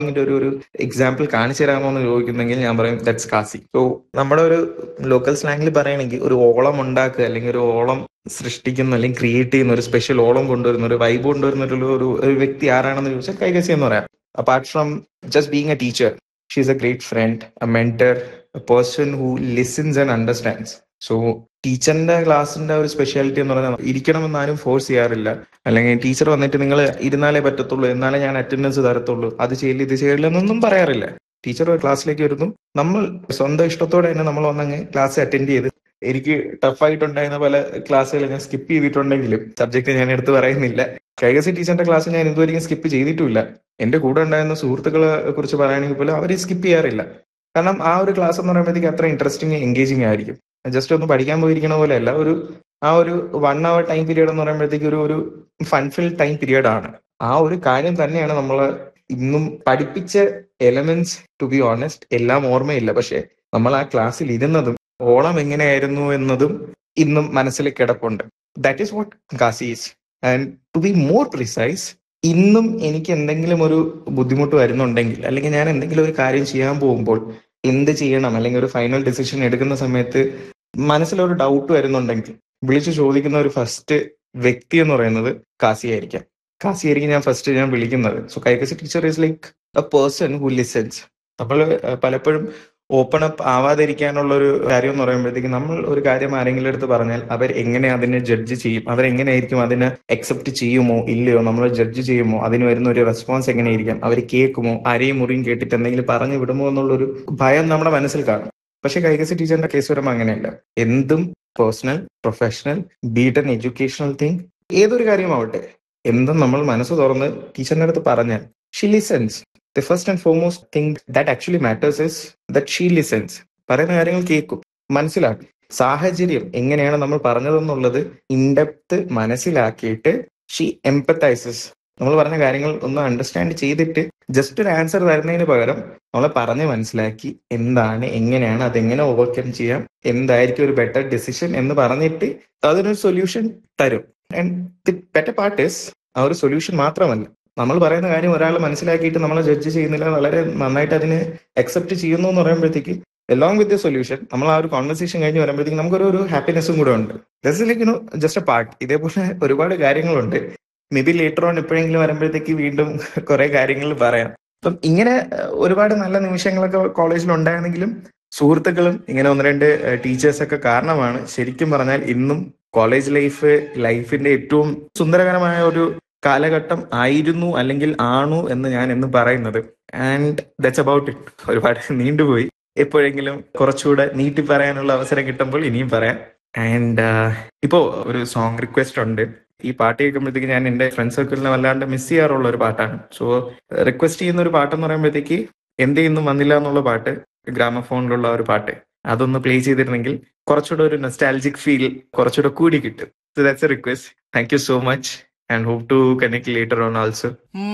ഇതിന്റെ ഒരു ഒരു എക്സാമ്പിൾ കാണിച്ചു തരാമോ എന്ന് ചോദിക്കുന്നെങ്കിൽ ഞാൻ പറയും ദറ്റ്സ് കാസി സോ നമ്മുടെ ഒരു ലോക്കൽ സ്ലാങ്ങിൽ പറയുകയാണെങ്കിൽ ഒരു ഓളം ഉണ്ടാക്കുക അല്ലെങ്കിൽ ഒരു ഓളം സൃഷ്ടിക്കുന്ന അല്ലെങ്കിൽ ക്രിയേറ്റ് ചെയ്യുന്ന ഒരു സ്പെഷ്യൽ ഓളം കൊണ്ടുവരുന്ന ഒരു വൈബ് കൊണ്ടുവരുന്ന ഒരു ഒരു ഒരു വ്യക്തി ആരാണെന്ന് ചോദിച്ചാൽ കൈകസി എന്ന് പറയാം apart from just being a teacher she is a great friend a mentor a person who listens and understands so ടീച്ചറിന്റെ ക്ലാസ്സിന്റെ ഒരു സ്പെഷ്യാലിറ്റി എന്ന് പറയുന്നത് ഇരിക്കണമെന്ന് ആരും ഫോഴ്സ് ചെയ്യാറില്ല അല്ലെങ്കിൽ ടീച്ചർ വന്നിട്ട് നിങ്ങൾ ഇരുന്നാലേ പറ്റത്തുള്ളൂ എന്നാലേ ഞാൻ അറ്റൻഡൻസ് തരത്തുള്ളൂ അത് ചെയ്യില്ല ഇത് ചെയ്യില്ല എന്നൊന്നും പറയാറില്ല ടീച്ചർ ഒരു ക്ലാസ്സിലേക്ക് വരുന്നു നമ്മൾ സ്വന്തം ഇഷ്ടത്തോടെ തന്നെ നമ്മൾ വന്നങ്ങ് ക്ലാസ് അറ്റൻഡ് ചെയ്ത് എനിക്ക് ടഫായിട്ടുണ്ടായിരുന്ന പല ക്ലാസ്സുകൾ ഞാൻ സ്കിപ്പ് ചെയ്തിട്ടുണ്ടെങ്കിലും സബ്ജക്ട് ഞാൻ എടുത്ത് പറയുന്നില്ല കൈകസി ടീച്ചറിന്റെ ക്ലാസ് ഞാൻ ഇതുവരെയും സ്കിപ്പ് ചെയ്തിട്ടില്ല എന്റെ കൂടെ ഉണ്ടായിരുന്ന സുഹൃത്തുക്കളെ കുറിച്ച് പറയുകയാണെങ്കിൽ പോലും അവർ സ്കിപ്പ് ചെയ്യാറില്ല കാരണം ആ ഒരു ക്ലാസ് എന്ന് പറയുമ്പോഴത്തേക്ക് അത്ര ഇൻട്രസ്റ്റിംഗ് എൻഗേജിങ് ആയിരിക്കും ജസ്റ്റ് ഒന്ന് പഠിക്കാൻ പോയിരിക്കണ പോലെ അല്ല ഒരു ആ ഒരു വൺ അവർ ടൈം പീരീഡ് എന്ന് പറയുമ്പോഴത്തേക്ക് ഒരു ഒരു ഫൺഫിൽ ടൈം പീരീഡ് ആണ് ആ ഒരു കാര്യം തന്നെയാണ് നമ്മൾ ഇന്നും പഠിപ്പിച്ച എലമെന്റ്സ് ടു ബി ഓണസ്റ്റ് എല്ലാം ഓർമ്മയില്ല പക്ഷെ നമ്മൾ ആ ക്ലാസ്സിൽ ഇരുന്നതും ഓണം എങ്ങനെയായിരുന്നു എന്നതും ഇന്നും മനസ്സിൽ കിടപ്പുണ്ട് that is what Kaikasi's and to be more precise ഇന്നും എനിക്ക് എന്തെങ്കിലും ഒരു ബുദ്ധിമുട്ട് വരുന്നുണ്ടെങ്കിൽ അല്ലെങ്കിൽ ഞാൻ എന്തെങ്കിലും ഒരു കാര്യം ചെയ്യാൻ പോകുമ്പോൾ എന്ത് ചെയ്യണം അല്ലെങ്കിൽ ഒരു ഫൈനൽ ഡിസിഷൻ എടുക്കുന്ന സമയത്ത് മനസ്സിലൊരു ഡൗട്ട് വരുന്നുണ്ടെങ്കിൽ വിളിച്ചു ചോദിക്കുന്ന ഒരു ഫസ്റ്റ് വ്യക്തി എന്ന് പറയുന്നത് കാസിയായിരിക്കാം കാസിയായിരിക്കും ഞാൻ ഫസ്റ്റ് ഞാൻ വിളിക്കുന്നത് so Kaikasi teacher is like a person who listens നമ്മൾ പലപ്പോഴും ഓപ്പൺ അപ്പ് ആവാതിരിക്കാനുള്ള ഒരു കാര്യം എന്ന് പറയുമ്പോഴത്തേക്ക് നമ്മൾ ഒരു കാര്യം ആരെങ്കിലും എടുത്ത് പറഞ്ഞാൽ അവർ എങ്ങനെ അതിനെ ജഡ്ജ് ചെയ്യും അവരെങ്ങനെയായിരിക്കും അതിനെ അക്സെപ്റ്റ് ചെയ്യുമോ ഇല്ലയോ നമ്മൾ ജഡ്ജ് ചെയ്യുമോ അതിന് വരുന്ന ഒരു റെസ്പോൺസ് എങ്ങനെയായിരിക്കാം അവർ കേൾക്കുമോ ആരെയും മുറിയും കേട്ടിട്ട് എന്തെങ്കിലും പറഞ്ഞു വിടുമോ എന്നുള്ളൊരു ഭയം നമ്മുടെ മനസ്സിൽ കാണും പക്ഷെ കൈകസി ടീച്ചറിന്റെ കേസ് വരുമ്പോൾ അങ്ങനെയല്ല എന്തും personal professional be it an educational thing ഏതൊരു കാര്യമാവട്ടെ എന്തും നമ്മൾ മനസ്സ് തുറന്ന് ടീച്ചറിന്റെ അടുത്ത് പറഞ്ഞാൽ she listens the first and foremost thing that actually matters is that she listens പറയുന്ന കാര്യങ്ങൾ കേൾക്കും മനസ്സിലാക്കും സാഹചര്യം എങ്ങനെയാണ് നമ്മൾ പറഞ്ഞതെന്നുള്ളത് ഇൻഡെപ്ത് മനസ്സിലാക്കിയിട്ട് ഷീ എംപത്തൈസസ് നമ്മൾ പറഞ്ഞ കാര്യങ്ങൾ ഒന്ന് അണ്ടർസ്റ്റാൻഡ് ചെയ്തിട്ട് ജസ്റ്റ് ഒരു ആൻസർ തരുന്നതിന് പകരം നമ്മളെ പറഞ്ഞ് മനസ്സിലാക്കി എന്താണ് എങ്ങനെയാണ് അതെങ്ങനെ ഓവർകം ചെയ്യാം എന്തായിരിക്കും ഒരു ബെറ്റർ ഡെസിഷൻ എന്ന് പറഞ്ഞിട്ട് അതിനൊരു സൊല്യൂഷൻ തരും and the better part is ആ ഒരു സൊല്യൂഷൻ മാത്രമല്ല നമ്മൾ പറയുന്ന കാര്യം ഒരാൾ മനസ്സിലാക്കിയിട്ട് നമ്മളെ ജഡ്ജ് ചെയ്യുന്നില്ല വളരെ നന്നായിട്ട് അതിനെ അക്സെപ്റ്റ് ചെയ്യുന്നു എന്ന് പറയുമ്പോഴത്തേക്ക് എലോങ് വിത്ത് ദ സൊല്യൂഷൻ നമ്മൾ ആ ഒരു കോൺവെർസേഷൻ കഴിഞ്ഞ് വരുമ്പോഴത്തേക്ക് നമുക്കൊരു ഒരു ഹാപ്പിനെസ്സും കൂടെ ഉണ്ട് thus like you know just a part ഇതേപോലെ ഒരുപാട് കാര്യങ്ങളുണ്ട് മേ ബി ലേറ്റർ ഓൺ എപ്പോഴെങ്കിലും വരുമ്പോഴത്തേക്ക് വീണ്ടും കുറെ കാര്യങ്ങൾ പറയാം അപ്പം ഇങ്ങനെ ഒരുപാട് നല്ല നിമിഷങ്ങളൊക്കെ കോളേജിൽ ഉണ്ടായിരുന്നെങ്കിലും സുഹൃത്തുക്കളും ഇങ്ങനെ ഒന്ന് രണ്ട് ടീച്ചേഴ്സ് ഒക്കെ കാരണമാണ് ശരിക്കും പറഞ്ഞാൽ ഇന്നും കോളേജ് ലൈഫ് ലൈഫിന്റെ ഏറ്റവും സുന്ദരകരമായ ഒരു കാലഘട്ടം ആയിരുന്നു അല്ലെങ്കിൽ ആണു എന്ന് ഞാൻ എന്ന് പറയുന്നത് ആൻഡ് ദറ്റ്സ് അബൌട്ട് ഇറ്റ് ഒരുപാട് നീണ്ടുപോയി എപ്പോഴെങ്കിലും കുറച്ചുകൂടെ നീട്ടി പറയാനുള്ള അവസരം കിട്ടുമ്പോൾ ഇനിയും പറയാം ആൻഡ് ഇപ്പോ ഒരു സോങ് റിക്വസ്റ്റ് ഉണ്ട് ഈ പാട്ട് കേൾക്കുമ്പോഴത്തേക്ക് ഞാൻ എന്റെ ഫ്രണ്ട് സർക്കിളിനെ വല്ലാണ്ട് മിസ് ചെയ്യാറുള്ള ഒരു പാട്ടാണ് സോ റിക്വസ്റ്റ് ചെയ്യുന്ന ഒരു പാട്ടെന്ന് പറയുമ്പോഴത്തേക്ക് എന്റെ ഇന്നും വന്നില്ല എന്നുള്ള പാട്ട് ഗ്രാമഫോണിലുള്ള ഒരു പാട്ട് അതൊന്ന് പ്ലേ ചെയ്തിരുന്നെങ്കിൽ കുറച്ചുകൂടെ ഒരു നെസ്റ്റാലജിക് ഫീൽ കുറച്ചുകൂടെ കൂടി കിട്ടും so that's a request thank you so much and hope to connect later on also.